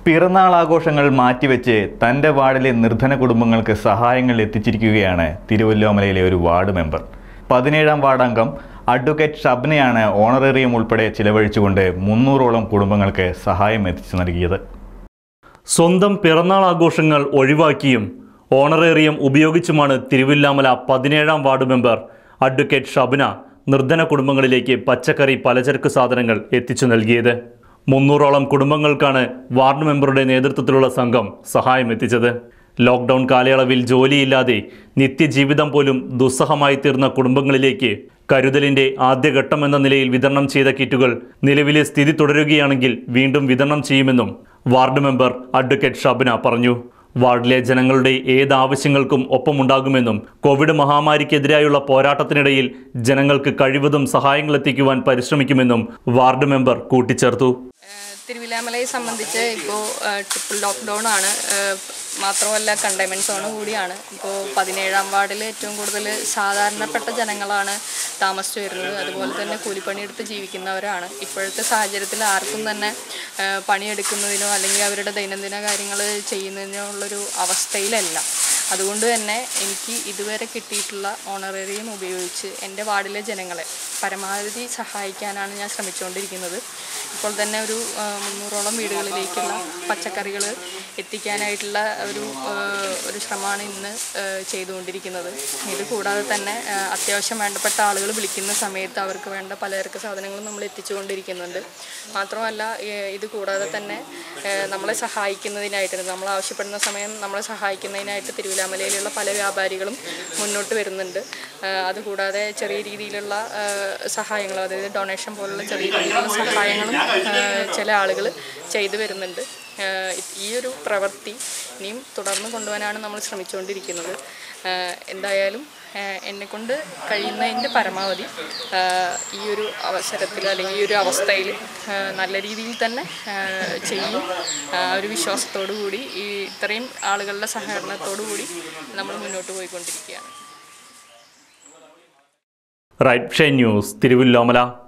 പിറന്നാൾ ആഘോഷങ്ങൾ മാറ്റിവെച്ച് തൻ്റെ വാർഡിലെ നിർധന കുടുംബങ്ങൾക്ക് സഹായങ്ങൾ എത്തിച്ചിരിക്കുകയാണ് തിരുവല്ലോമലയിലെ ഒരു വാർഡ് മെമ്പർ പതിനേഴാം വാർഡ് അംഗം അഡ്വക്കേറ്റ് ഷബ്നയാണ് ഓണറേറിയം ഉൾപ്പെടെ ചിലവഴിച്ചുകൊണ്ട് മുന്നൂറോളം കുടുംബങ്ങൾക്ക് സഹായം എത്തിച്ചു നൽകിയത് സ്വന്തം പിറന്നാൾ ആഘോഷങ്ങൾ ഒഴിവാക്കിയും ഓണറേറിയം ഉപയോഗിച്ചുമാണ് തിരുവില്ലാമല പതിനേഴാം വാർഡ് മെമ്പർ അഡ്വക്കേറ്റ് ഷബ്ന നിർധന കുടുംബങ്ങളിലേക്ക് പച്ചക്കറി പലചരക്ക് സാധനങ്ങൾ എത്തിച്ചു നൽകിയത് മുന്നൂറോളം കുടുംബങ്ങൾക്കാണ് വാർഡ് മെമ്പറുടെ നേതൃത്വത്തിലുള്ള സംഘം സഹായം എത്തിച്ചത് ലോക്ക്ഡൗൺ കാലയളവിൽ ജോലിയില്ലാതെ നിത്യജീവിതം പോലും ദുസ്സഹമായി തീർന്ന കുടുംബങ്ങളിലേക്ക് കരുതലിന്റെ ആദ്യഘട്ടം എന്ന നിലയിൽ വിതരണം ചെയ്ത കിറ്റുകൾ നിലവിലെ സ്ഥിതി തുടരുകയാണെങ്കിൽ വീണ്ടും വിതരണം ചെയ്യുമെന്നും വാർഡ് മെമ്പർ അഡ്വക്കേറ്റ് ഷബ്ന പറഞ്ഞു വാർഡിലെ ജനങ്ങളുടെ ഏത് ആവശ്യങ്ങൾക്കും ഒപ്പമുണ്ടാകുമെന്നും കോവിഡ് മഹാമാരിക്കെതിരായുള്ള പോരാട്ടത്തിനിടയിൽ ജനങ്ങൾക്ക് കഴിവതും സഹായങ്ങൾ എത്തിക്കുവാൻ പരിശ്രമിക്കുമെന്നും വാർഡ് മെമ്പർ കൂട്ടിച്ചേർത്തു ഏഹ് തിരുവില്ലാമലയെ സംബന്ധിച്ച് ഇപ്പോൾ ട്രിപ്പിൾ ലോക്ക്ഡൗൺ ആണ് ഏഹ് മാത്രമല്ല കണ്ടെയ്ൻമെൻറ്റ് സോൺ കൂടിയാണ് ഇപ്പോൾ പതിനേഴാം വാർഡിൽ ഏറ്റവും കൂടുതൽ സാധാരണപ്പെട്ട ജനങ്ങളാണ് താമസിച്ചു വരുന്നത് അതുപോലെ തന്നെ കൂലിപ്പണിയെടുത്ത് ജീവിക്കുന്നവരാണ് ഇപ്പോഴത്തെ സാഹചര്യത്തിൽ ആർക്കും തന്നെ ഏഹ് പണിയെടുക്കുന്നതിനോ അല്ലെങ്കിൽ അവരുടെ ദൈനംദിന കാര്യങ്ങൾ ചെയ്യുന്നതിനോ ഉള്ളൊരു അവസ്ഥയിലല്ല അതുകൊണ്ട് തന്നെ എനിക്ക് ഇതുവരെ കിട്ടിയിട്ടുള്ള ഓണറേറിയം ഉപയോഗിച്ച് എൻ്റെ വാർഡിലെ ജനങ്ങളെ പരമാവധി സഹായിക്കാനാണ് ഞാൻ ശ്രമിച്ചുകൊണ്ടിരിക്കുന്നത് ഇപ്പോൾ തന്നെ ഒരു ആ, മുന്നൂറോളം വീടുകളിലേക്കുള്ള പച്ചക്കറികൾ എത്തിക്കാനായിട്ടുള്ള ഒരു ആ, ഒരു ശ്രമമാണ് ഇന്ന് ആ, ചെയ്തുകൊണ്ടിരിക്കുന്നത് ഇത് കൂടാതെ തന്നെ ആ, അത്യാവശ്യം വേണ്ടപ്പെട്ട ആളുകൾ വിളിക്കുന്ന സമയത്ത് അവർക്ക് വേണ്ട പലചരക്ക് സാധനങ്ങളും നമ്മൾ എത്തിച്ചുകൊണ്ടിരിക്കുന്നുണ്ട് മാത്രമല്ല ഏ, ഇത് കൂടാതെ തന്നെ ഏ, നമ്മളെ സഹായിക്കുന്നതിനായിട്ട് നമ്മൾ ആവശ്യപ്പെടുന്ന സമയം നമ്മളെ സഹായിക്കുന്നതിനായിട്ട് തിരുവിലാമലയിലുള്ള പല വ്യാപാരികളും മുന്നോട്ട് വരുന്നുണ്ട് ആ, അതുകൂടാതെ ചെറിയ രീതിയിലുള്ള ആ, സഹായങ്ങൾ അതായത് ഡൊണേഷൻ പോലുള്ള ചെറിയ രീതിയിലുള്ള സഹായങ്ങളും ആ, ചില ആളുകൾ ചെയ്തു വരുന്നുണ്ട് ആ, ഈ ഒരു പ്രവൃത്തി ഇനിയും തുടർന്ന് കൊണ്ടുപോകാനാണ് നമ്മൾ ശ്രമിച്ചുകൊണ്ടിരിക്കുന്നത് ആ, എന്തായാലും എന്നെ കൊണ്ട് കഴിയുന്നതിൻ്റെ പരമാവധി ആ, ഈ ഒരു അവസരത്തിൽ അല്ലെങ്കിൽ ഈ ഒരു അവസ്ഥയിൽ ആ, നല്ല രീതിയിൽ തന്നെ ആ, ചെയ്യും ആ, ഒരു വിശ്വാസത്തോടു കൂടി ഈ ഇത്രയും ആളുകളുടെ സഹകരണത്തോടു കൂടി നമ്മൾ മുന്നോട്ട് പോയിക്കൊണ്ടിരിക്കുകയാണ് റൈറ്റ് ഷൈൻ ന്യൂസ് തിരുവല്ലോമല